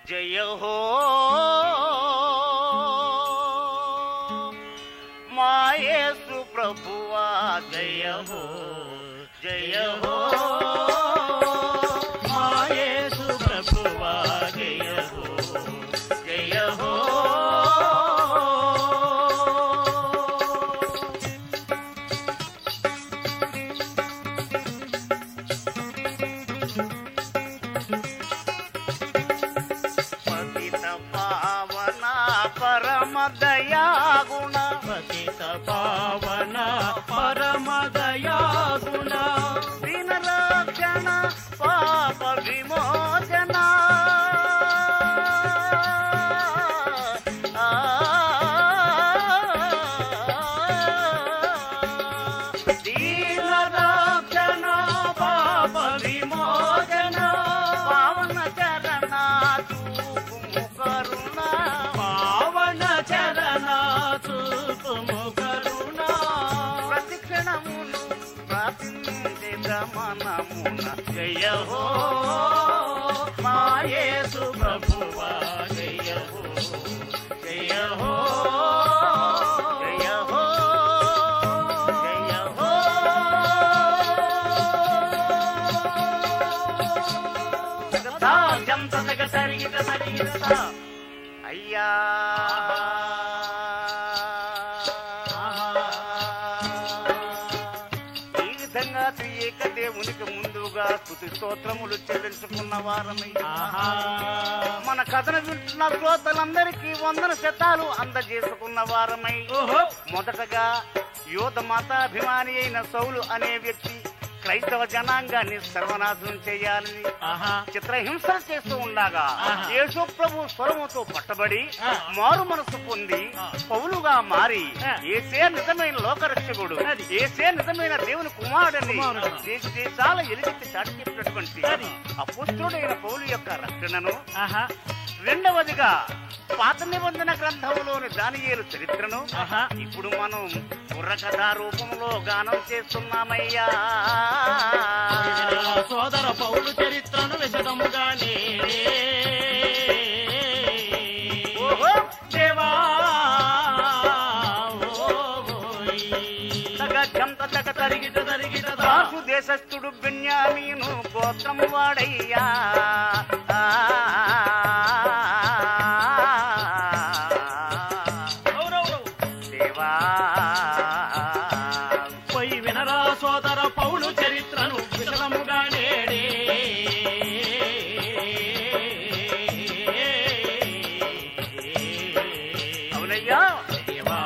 జయ హో మాయేసు ప్రభువా జయ హో జయ హో మాయేసు ప్రభువా జయ హో జయ హో పతిత పావన పరమ దయాగుణ పతిత పావన పరమ దయాగుణ దీనరక్షణ పాప విమోచన ఆ, దీనరక్షణ పాప విమోచన పావన చరణ చూపుము కరుణ పావన చరణ చూపుము కరుణ ప్రతిక్షణమును ప్రార్థించే గమనమున జయ హో మాయేసు ప్రభువా జయ హో జయ హో జయ హో జయ హో జగదాజం తనక సరిగిత సరిగిత అయ్యా ఈ విధంగా త్రియేక దేవునికి ముందుగా స్తుతి స్తోత్రములు చెల్లించుకున్న వారమై ఆహా మన కథను వింటున్న శ్రోతలందరికీ వందన శతాలు అందజేసుకున్న వారమై ఓహో మొదటగా యోధ మతాభిమాని అయిన సౌలు అనే వ్యక్తి క్రైస్తవ జనాంగాన్ని సర్వనాశనం చేయాలని ఆహా చిత్రహింసలు చేస్తూ ఉండగా ఆహా. యేసు ప్రభు స్వరముతో పట్టబడి ఆ. మారు మనసు పొంది ఆ. పౌలుగా మారి ఆ. ఏసే నిజమైన లోకరక్షకుడు అది. ఏసే నిజమైన దేవుని కుమారుడని కుమారుడు. దేశ దేశాల ఎలుగెత్తి చాటి చెప్పినటువంటి అది. అపుస్తుడైన పౌలు యొక్క రక్షణను ఆహా రెండవదిగా పాత నిబంధన గ్రంథంలోని దానియేలు చరిత్రను ఆహా ఇప్పుడు మనం బుర్రకథా రూపంలో గానం చేస్తున్నామయ్యా సోదర పౌలు చరిత్రను విశదముగానే ఓహో దేవా ఓయ్. తగజం తగ తరిగిట తరిగిట దా. దాసు దేశస్థుడు బెన్యామీను గోత్రం వాడయ్యా ఆ. అవునవును. దేవా పోయి వినరా సోదర పౌలు చరిత్రను విశదముగానే అవునయ్యా దేవా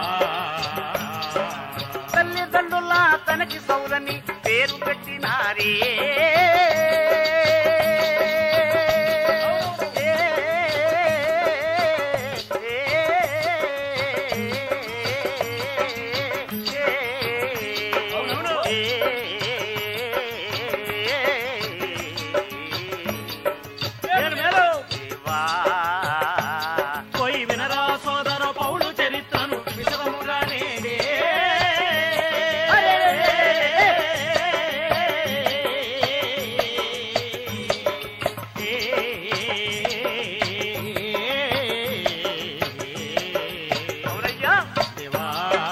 తల్లిదండ్రుల తనకి సౌలని పేరు పెట్టినారే అవునవును. మేలు మేలు దేవా పోయి వినరా సోదర పౌలు చరిత్రను విశదముగానే అవునయ్యా దేవా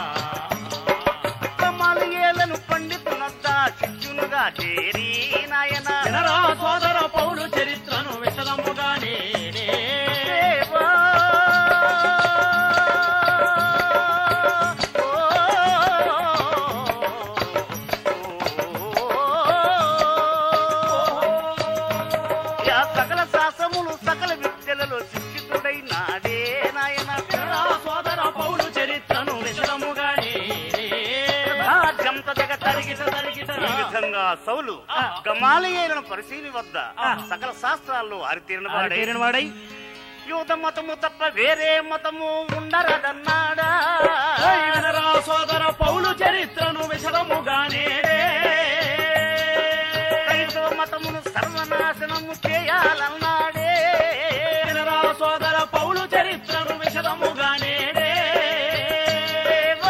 కమలియేలను పండితునద్దా శిష్యునుగా చేరి నాయన వినరా సోదర పౌలు చరిత్రను విశదముగానే దేవా. యా సకల శాసములు సకల విద్యలలో శిక్షితుడై నాడే నాయన వినరా సోదర పౌలు చరిత్రను విశదముగానే రాజ్యంత జగ తరిగిట తరిగిట ఈ విధంగా సౌలు ఆ. గమాలియేలను పరిశీలి వద్ద ఆ. సకల శాస్త్రాల్లో ఆరితీరిన వాడై ఆరితేరిన వాడై యూద మతము తప్ప వేరే మతము ఉండరదన్నాడా పోయి వినరా సోదర పౌలు చరిత్రను విశదముగానే క్రైస్తవ మతమును సర్వనాశనము చేయాలన్నాడే వినరా సోదర పౌలు చరిత్రను విశదముగానే దేవా.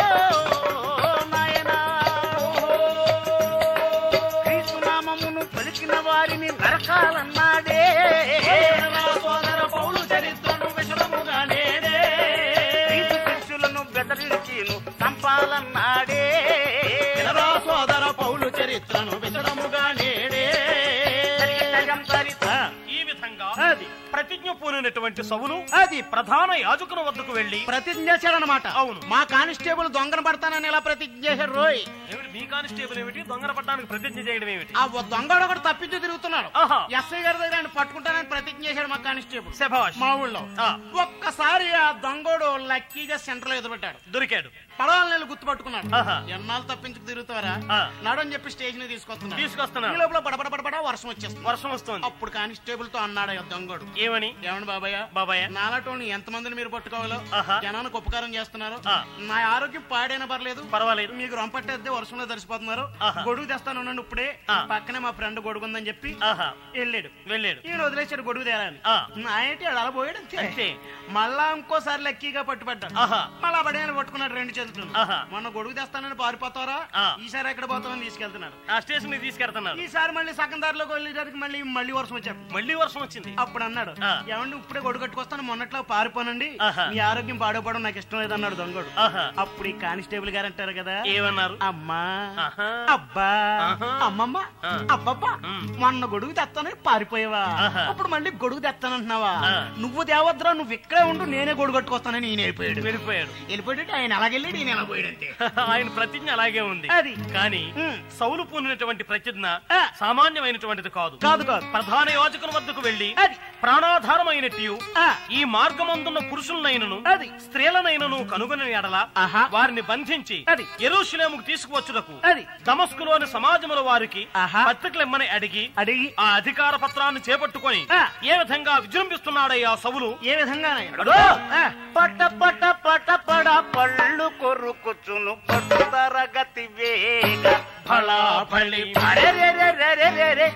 నాయనా క్రీస్తు నామమును పలికి నరికిన వారిని నరకాలన్నాడే వినరా సోదర పౌలు చరిత్రను విషదముగా నేడే నీతి శిష్యులను బెదిరించిను చంపాలన్నాడే వినరా సోదర పౌలు చరిత్రను విషదముగా నేడే ఆ, ఈ విధంగా అది ప్రతిజ్ఞ పూనినటువంటి సవులు అది ప్రధాన యాజకుని వద్దకు వెళ్లి ప్రతిజ్ఞ చేశాడనమాట అవును. మా కానిస్టేబుల్ దొంగన పడతానని ఎలా ప్రతిజ్ఞ చేశాడు రోయ్ ఏమిటి మీ కానిస్టేబుల్ ఏమిటి దొంగన పట్టడానికి ప్రతిజ్ఞ చేయడం ఏమిటి ఆ దొంగడు ఒకటి తప్పించి తిరుగుతున్నాడు ఆహా. ఎస్ఐ గారి దగ్గర ఆయన పట్టుకుంటానని ప్రతిజ్ఞ చేశాడు మా కానిస్టేబుల్ శభాష్ మా ఊళ్ళో ఆ. ఒక్కసారి ఆ దొంగోడు లక్కీగా సెంటర్ లో ఎదురుపెట్టాడు దొరికాడు పడవల నెల గుర్తుపట్టుకున్నాడు ఆహా. ఎన్నాళ్ళు తప్పించుకు తిరుగుతారా ఆ. నడని చెప్పి స్టేషన్ తీసుకొస్తున్నాడు ఈ తీసుకొస్తున్నాడు లోపల బడబడ బడబడ వర్షం వచ్చేస్తుంది వర్షం వస్తుంది అప్పుడు కానిస్టేబుల్ తో అన్నాడు ఆ దొంగోడు ఏమని ఏమండి బాబాయ్ బాబాయ్ నాలాటోని ఎంత మందిని మీరు పట్టుకోవాలో ఆహా. జనానికి ఉపకారం చేస్తున్నారు ఆ. నా ఆరోగ్యం పాడైనా పర్లేదు పర్వాలేదు మీకు రంపట్టేస్తే వర్షంలో తడిసిపోతున్నారు ఆహా. గొడుగు తెస్తాను ఉండండి ఇప్పుడే ఆ. పక్కనే మా ఫ్రెండ్ గొడుగు ఉందని చెప్పి ఆహా వెళ్ళాడు వెళ్ళాడు ఈయన వదిలేశాడు గొడుగు తేరాని ఆ. నా ఏంటి వాడు అలా పోయాడు అంతే అంతే మళ్ళా ఇంకోసారి లక్కీగా పట్టుబడ్డాడు ఆహా మళ్ళా పడేయని పట్టుకున్నాడు రెండు చేతులు ఆహా. మొన్న గొడుగు తెస్తానని పారిపోతారా ఆ. ఈసారి ఎక్కడ పోతామని తీసుకెళ్తున్నాడు ఆ స్టేషన్ కి తీసుకెళ్తున్నారు ఈసారి మళ్ళీ సగం దారిలోకి వెళ్ళేసరికి మళ్ళీ మళ్ళీ వర్షం వచ్చాడు మళ్ళీ వర్షం వచ్చింది అప్పుడు అన్నాడు ఆ. ఏమండి ఇప్పుడే గొడుగు కట్టుకొస్తాను మొన్నట్లో పారిపోనండి ఆహా. మీ ఆరోగ్యం పాడైపోవడం నాకు ఇష్టం లేదన్నాడు దొంగడు ఆహా అప్పుడు ఈ కానిస్టేబుల్ గారు అంటారు కదా ఏమన్నారు అమ్మా ఆహా అబ్బా ఆహా. అమ్మమ్మ ఆ. అబ్బబ్బా ఉమ్. మొన్న గొడుగు తెస్తానని పారిపోయావా ఆహా. అప్పుడు మళ్ళీ గొడుగు తెస్తానంటున్నావా ఆ. నువ్వు దేవద్రా నువ్వు ఇక్కడే ఉండు నేనే గొడుగు కట్టుకొస్తానని ఈయన వెళ్ళిపోయాడు వెళ్ళిపోయాడు వెళ్ళిపోయాడు ఆయన అలాగెళ్ళాడు ఈయన ఎలా పోయాడు అంతే ఆయన ప్రతిజ్ఞ అలాగే ఉంది అది కానీ ఉమ్. సౌలు పూనినటువంటి ప్రతిజ్ఞ ఆ. సామాన్యమైనటువంటి కాదు కాదు కాదు ప్రధాన యోజకుని వద్దకు వెళ్లి అది ప్రాణాధారమైనట్టు ఆ. ఈ మార్గమందున్న పురుషులనైనను అది స్త్రీలనైనను కనుగొని ఎడల ఆహా. వారిని బంధించి అది. ఎరుషులేముకు తీసుకువచ్చుటకు అది. దమస్కులోని సమాజముల వారికి ఆహా. పత్రికలెమ్మని అడిగి అడిగి ఆ అధికార పత్రాన్ని చేపట్టుకొని ఆ. ఏ విధంగా విజృంభిస్తున్నాడయ్యా సవులు ఏ విధంగా అదో. పట పట పట పడ పళ్ళు కొరుకుచును పట్టు తరగతి వేగ ఫళా ఫళి అరే రే రే రే రే రే రే.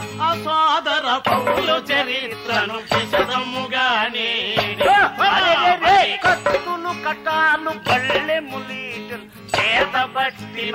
అసాదర పౌలు చరిత్రను విశదముగా నేడి. అరే రే రే. కత్తులు కట్టాలు బళ్ళె ములీటలు చేతబట్టిన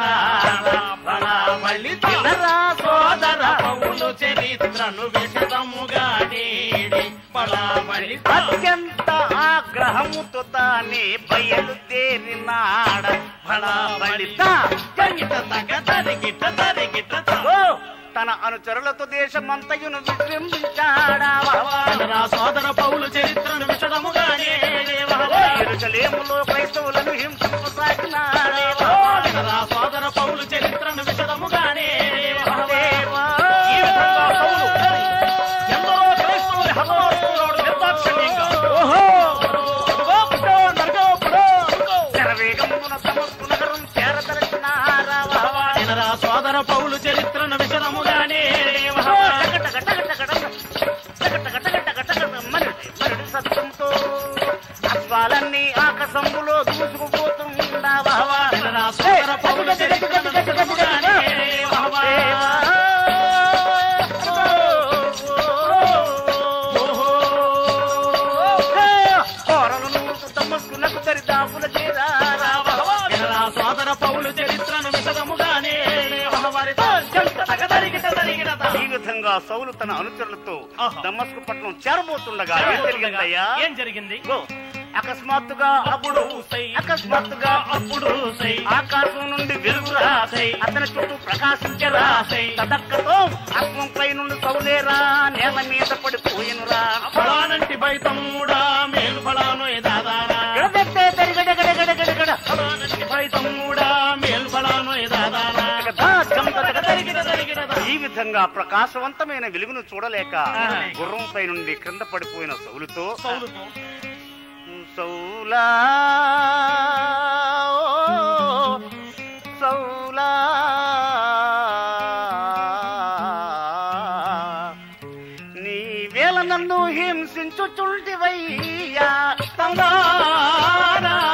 ఫళాఫళి తినరా సోదర పౌలు చరిత్రను విశదముగా నేడి. ఫళాఫళి అత్యంత ఆగ్రహముతో తానే బయలుదేరినాడ ఫళాఫలిత తగిట తగ తరిగిట తరిగిట త. ఓ, తన అనుచరులతో దేశమంతయును విజృంభించాడా సోదర సోదర పౌలు చరిత్రను విశదముగా నేడి. ఎరుసలేములో క్రైస్తవులను హింసింపసాగినాడే సోదర సోదర పౌలు చరిత్రను విశదముగా నేడి. దేవా. ఈ విధంగా పౌలు ఎందరో క్రైస్తవుని హతమారుస్తున్నాడు నిర్దాక్షిణ్యంగా. ఓహో అదిగో పుట్టో, నరగో పుట్టో, నరగో. శరవేగమున తమస్కు నగరం చేరదరచినారా వినరా సోదర పౌలు చరిత్రను విశదముగానే సత్యంతో అశ్వాలన్నీ ఆకాశంలో దూసుకుపోతుండవా వినరా సోదర పౌలు చరిత్రను విశదముగానే వినరా సోదర పౌలు చరిత్రను విశదముగానే ఈ విధంగా సౌలు తన అనుచరులతో ఆహా. దమస్కు పట్టణం చేరబోతుండగా ఏం జరిగిందయ్యా ఏం జరిగింది ఇదిగో, అకస్మాత్తుగా అప్పుడు సై. అకస్మాత్తుగా అప్పుడు సై. ఆకాశం నుండి వెలుగు రాసై అతని చుట్టూ ప్రకాశించరా రాసై. తదక్కతో ఆత్మంపై నుండి సౌలేరా నేల మీద పడిపోయినురా ఫలానంటి బైతమ్ముడా మేలు ఫలాను ఎదాదానా గడదెత్తే దరిగడగడగడగడగడ. ఫలానంటి బైతమ్ముడా మేలు ఫలాను ఎదాదానా గదా గంత గద తరిగిన తరిగిన త. ఈ విధంగా ప్రకాశవంతమైన వెలుగును చూడలేక ఆహా. గుర్రంపై నుండి క్రింద పడిపోయిన సౌలుతో సౌలుతో సౌలా ఓ, సౌలా నీ వేల నన్ను హింసించుచుంటివయ్యా తందానా.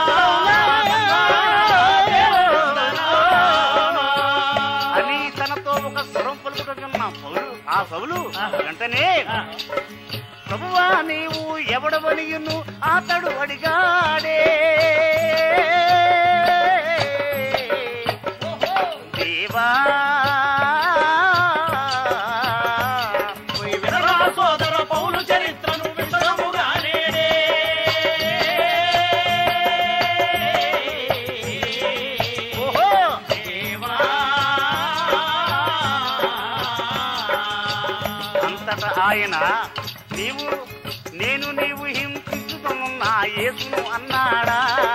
అని తనతో ఒక స్వరం పలుకుతున్న పౌలు ఆ పౌలు వెంటనే ప్రభువా నీవు ఎవడవనియును అతడు అడిగాడే దేవా అంతటా ఆయన నీవు నేను నీవు హింసించుతున్న యేసును అన్నాడా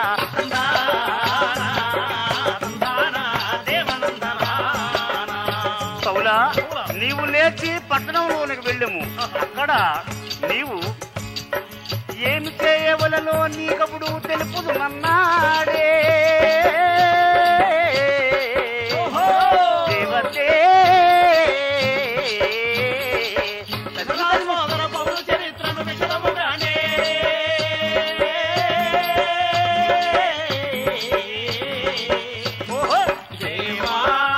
సౌలా నీవు లేచి పట్టణంలోనికి వెళ్ళము అక్కడ నీవు ఏమి చేయవలలో నీకప్పుడు తెలుపుదు నన్నాడే దేవతే చరిత్రను విషదముగానే ఓహో దేవా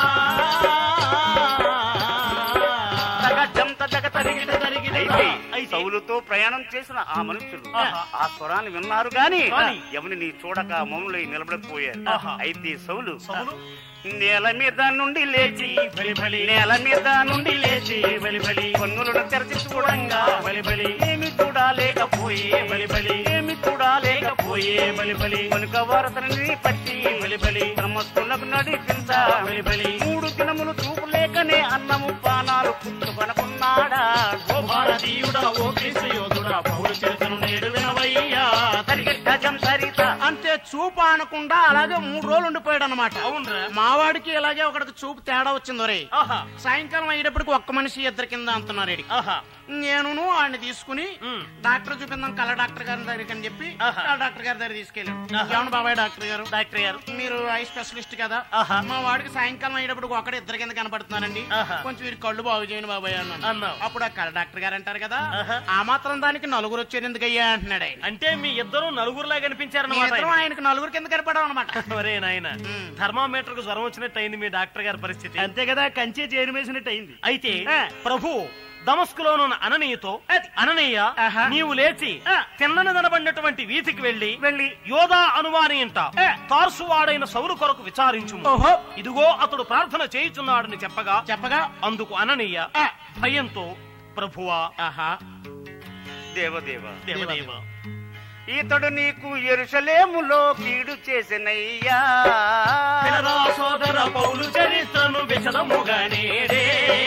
తగజం తగ తరిగిన తరిగిన అయితే అయితే సౌలుతో ప్రయాణం చేసిన ఆ మనుషులు ఆహా. ఆ స్వరాన్ని విన్నారు గాని గాని ఎవరిని చూడక మౌనులై నిలబడకపోయారు ఆహా. అయితే సౌలు సౌలు నేల మీద నుండి లేచి బలి బలి నేల మీద నుండి లేచి బలి బలి కన్నులను తెరచి చూడంగా బలి బలి ఏమి చూడాలేకపోయే బలి బలి ఏమి చూడాలేకపోయే పోయే బలి బలి కనుక వారతని పట్టి బలి బలి క్రమస్తులకు నడిపించ బలి బలి మూడు దినములు చూపు లేకనే అన్నము పానాలు పుచ్చుకొనకున్నాడా ఓ భారతీయుడా ఓ క్రీస్తు యోధుడా పౌరు చరిత్రను నేడు వినవయ్యా సరిగ్గా గజం సరిత అంతే చూపు అనకుండా అలాగే మూడు రోజులు ఉండిపోయాడు అనమాట అవునరా మావాడికి ఇలాగే ఒకడికి చూపు తేడా వచ్చింది ఒరే ఆహా సాయంకాలం అయ్యేటప్పటికి ఒక్క మనిషి ఇద్దరు కింద అంటున్నారు ఈడికి. ఆహా నేనును వాడిని తీసుకుని ఉమ్. డాక్టర్ చూపిందాం కళ్ళ డాక్టర్ గారి దగ్గరికి అని చెప్పి ఆహా. కళ్ళ డాక్టర్ గారి దగ్గర తీసుకెళ్ళాను ఆహా. ఏమన్నా బాబాయ్ డాక్టర్ గారు డాక్టర్ గారు మీరు ఐ స్పెషలిస్ట్ కదా ఆహా. మా వాడికి సాయంకాలం అయ్యేటప్పుడు ఒకటి ఇద్దరు కింద కనపడుతున్నారండి ఆహా. కొంచెం వీరి కళ్ళు బాగు చేయండి బాబాయ్ అన్నాను అన్నావు. అప్పుడు ఆ కళ్ళ డాక్టర్ గారు అంటారు కదా ఆహా. ఆ మాత్రం దానికి నలుగురు వచ్చారు ఎందుకయ్యా అంటున్నాడు ఆయన అంటే మీ ఇద్దరు నలుగురులా మీ కనిపించారన్నమాట ఇద్దరం ఆయనకు నలుగురు కింద కనపడాం అనమాట ఒరే నాయన ఉమ్. థర్మామీటర్ కు జ్వరం వచ్చినట్టు అయింది మీ డాక్టర్ గారి పరిస్థితి అంతే కదా కంచె చేరు వేసినట్టు అయింది అయితే ఆ. ప్రభు దమస్కులోనున్న అననీయతో అననీయ ఆహా. నీవు లేచి ఆ. తిన్నని కనబడినటువంటి వీధికి వెళ్లి వెళ్ళి యోధా అనువాని ఇంట ఆ. తార్సువాడైన సౌలు కొరకు విచారించు ఓహో ఇదిగో అతడు ప్రార్థన చేయుచున్నాడని చెప్పగా చెప్పగా అందుకు అననీయ ఆ. భయంతో ప్రభువా ఆహా దేవదేవ దేవదేవ ఇతడు నీకు ఎరుసలేములో కీడు చేసినయ్యా వినరా సోదర పౌలు చరిత్రను విశదముగా నేడే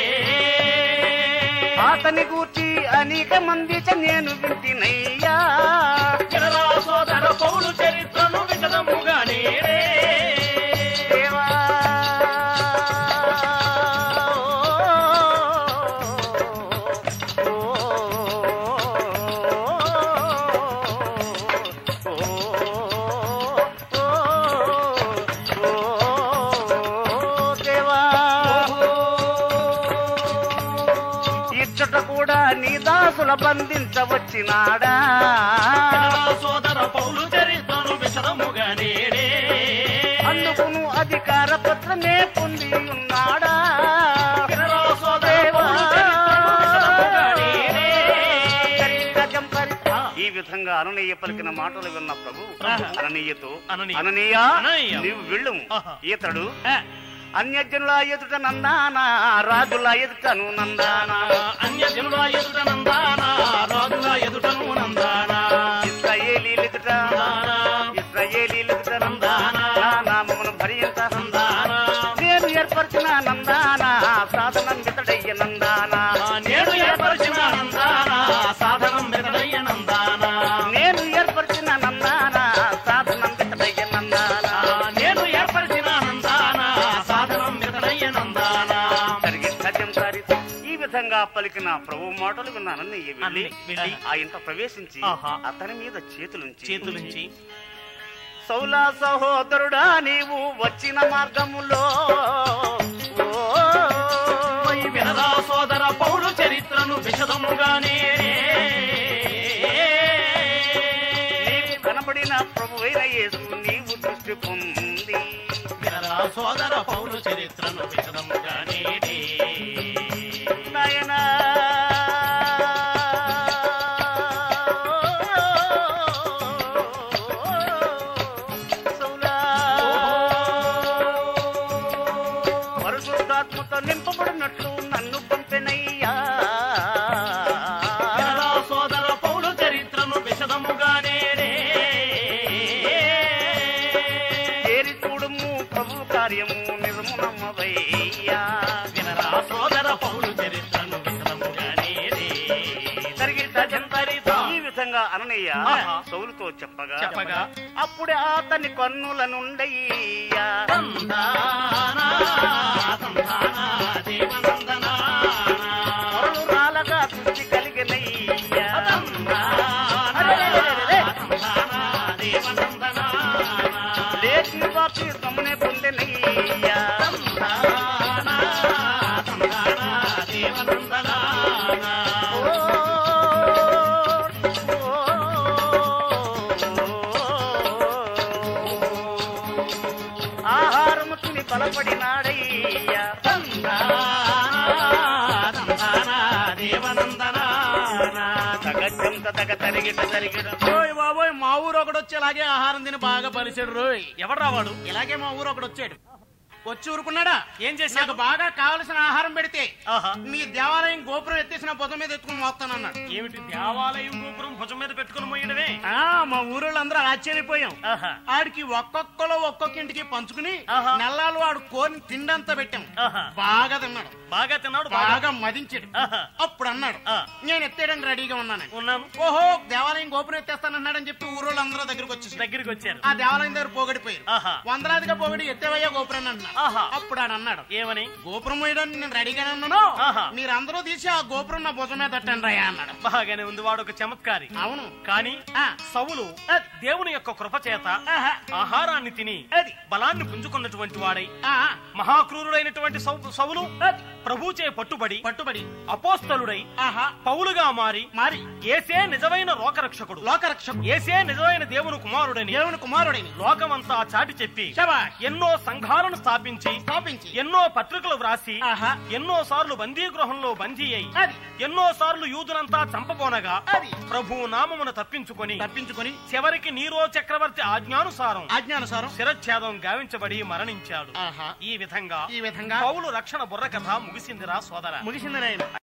అతని గూర్చి అనేక మంది నేను వింటినయ్యా వినరా సోదర పౌలు చరిత్రను విశదముగా నేడే దేవా ఓ, ఓ, ఓ, ఓ, ఓ, దేవా ఇచ్చట కూడా నీ దాసుల బంధించవచ్చినాడా వినరా సోదర పౌలు చరిత్రను విశదముగా నేడే అందుకును అధికార పత్రమే పొంది ఉన్నాడా వినరా సోదర పౌలు చరిత్రను విశదముగా నేడే గజం పరి- ఈ విధంగా అననీయ పలికిన మాటలు విన్న ప్రభు ఆహా. అననీయతో అననీయ. అననీయ అననీయ. నీవు వెళ్ళుము ఆహా. ఈతడు ఆ, అన్యజనుల ఎదుట నందానా రాజుల ఎదుటను నందానా అన్యజనుల ఎదుట నందానా రాజుల ఎదుటను నందానా ఇస్రాయేలీ ఎదుట నందానా ఇస్రాయేలీ ఎదుట నందానా. నా నామమును భరించ నందానా నేను ఏర్పరిచిన నందానా సాధనం వితడయ్య నందానా నేడు ఏర్పరిచిన నందానా సాధనం వెతడయ్య నందానా నేను ఏర్పరిచిన నందానా సాధనం వితడయ్య నందానా నేను ఏర్పరిచిన నందానా సాధనం వెతడయ్య నందానా జరిగే సత్యం సారి ఈ విధంగా పలికిన ప్రభు మాటలు విన్నానని వెళ్ళి అన్ని వెళ్ళి ఆ ఇంట ప్రవేశించి ఆహా. అతని మీద చేతులుంచి చేతులుంచి సౌలా సహోదరుడా నీవు వచ్చిన మార్గములో ఓ, పోయి వినరా సోదర పౌలు చరిత్రను విశదముగానే నీకు కనబడిన ప్రభు అయిన యేసు నీవు దృష్టి పొంది వినరా సోదర పౌలు చరిత్రను విశదముగానే నాయనా సౌలా పరిశుద్ధాత్మతో నింపబడినట్లు నన్ను పంపెనయ్యా వినరా సోదర పౌలు చరిత్రను విశదముగానే చేరి చూడుము ప్రభు కార్యము నిజము నమ్మవయ్యా వినరా సోదర పౌలు చరిత్రను విశదముగానే అననయ్య ఆహా. సౌలుతో చెప్పగా చెప్పగా అప్పుడే అతని కన్నుల నుండయ్యా తందానా, తందానా, దేవనందనా. పొరలు రాలగా దృష్టి కలిగినయ్యా తందానా, తందానా, దేవనందనా. లేచి బాపి తమ్మునే పొందినయ్యా తందానా, తందానా, దేవనందనా. ఆహారము తిని బలపడినాడయ్యా తగచ్చంత తగ తరిగిట తరిగిట ఓయ్ బాబోయ్ మా ఊరు ఒకడు వచ్చి ఇలాగే ఆహారం తిని బాగా పరిచాడు రోయ్ ఎవరు రావాడు ఇలాగే మా ఊరు ఒకడు వచ్చాడు వచ్చి ఊరుకున్నాడా ఏం చేశాడు నాకు బాగా కావలసిన ఆహారం పెడితే ఆహా. మీ దేవాలయం గోపురం ఎత్తేసిన బుధం మీద ఎత్తుకుని మోస్తానన్నాడు ఏమిటి దేవాలయం గోపురం భుజం మీద పెట్టుకుని మోయడమే ఆ మా ఊరోళ్ళందరూ ఆశ్చర్యపోయాం ఆహా. ఆడికి ఒక్కొక్కలో ఒక్కొక్క ఇంటికి పంచుకుని ఆహా. నెల్లాలు ఆడు కోరిని తిండంతా పెట్టాం ఆహా. బాగా తిన్నాడు బాగా తిన్నాడు బాగా బాగా మదించాడు ఆహా. అప్పుడు అన్నాడు ఆ. నేను ఎత్తేయడానికి రెడీగా ఉన్నాను ఉన్నాను ఓహో దేవాలయం గోపురం ఎత్తేస్తానన్నాడని చెప్పి ఊరోళ్ళందరూ దగ్గరికి వచ్చేసి దగ్గరికి వచ్చారు ఆ దేవాలయం దగ్గర పోగడిపోయారు ఆహా. వందలాదిగా పోగడి ఎత్తేవయ్యా గోపురం అన్నాడు ఆహా. అప్పుడు ఆడు అన్నాడు ఏమని గోపురం వేయడానికి నేను రెడీగానే ఉన్నాను ఆహా. మీరందరూ తీసి ఆ గోపురం నా భుజం మీద తట్టండి రయ్యా అన్నాడు బాగానే ఉంది వాడు ఒక చమత్కారి అవును కానీ ఆ. సవులు దేవుని యొక్క కృప చేత ఆహా. ఆహారాన్ని తిని అది బలాన్ని పుంజుకున్నటువంటి వాడై ఆ, మహాక్రూరుడైనటువంటి సౌ- సవులు అది. ప్రభుచే పట్టుబడి పట్టుబడి అపోస్తలుడై ఆహా పౌలుగా మారి మరి ఏసే నిజమైన లోకరక్షకుడు లోకరక్షకు ఏసే నిజమైన దేవుని కుమారుడని దేవుని కుమారుడిని లోకమంతా చాటి చెప్పి శబాష్ ఎన్నో సంఘాలను స్థాపించి స్థాపించి ఎన్నో పత్రికలు వ్రాసి ఆహా ఎన్నో సార్లు బందీ గృహంలో బందీ అయి అది ఎన్నో సార్లు యూదునంతా చంపబోనగా అది ప్రభు నామమును తప్పించుకొని తప్పించుకొని చివరికి నీరో చక్రవర్తి ఆజ్ఞానుసారం ఆజ్ఞానుసారం శిరఛేదం గావించబడి మరణించాడు ఆహా ఈ విధంగా ఈ విధంగా పౌలు రక్షణ బుర్ర కథ ముగిసిందిరా సోదర ముగిసింది నాయన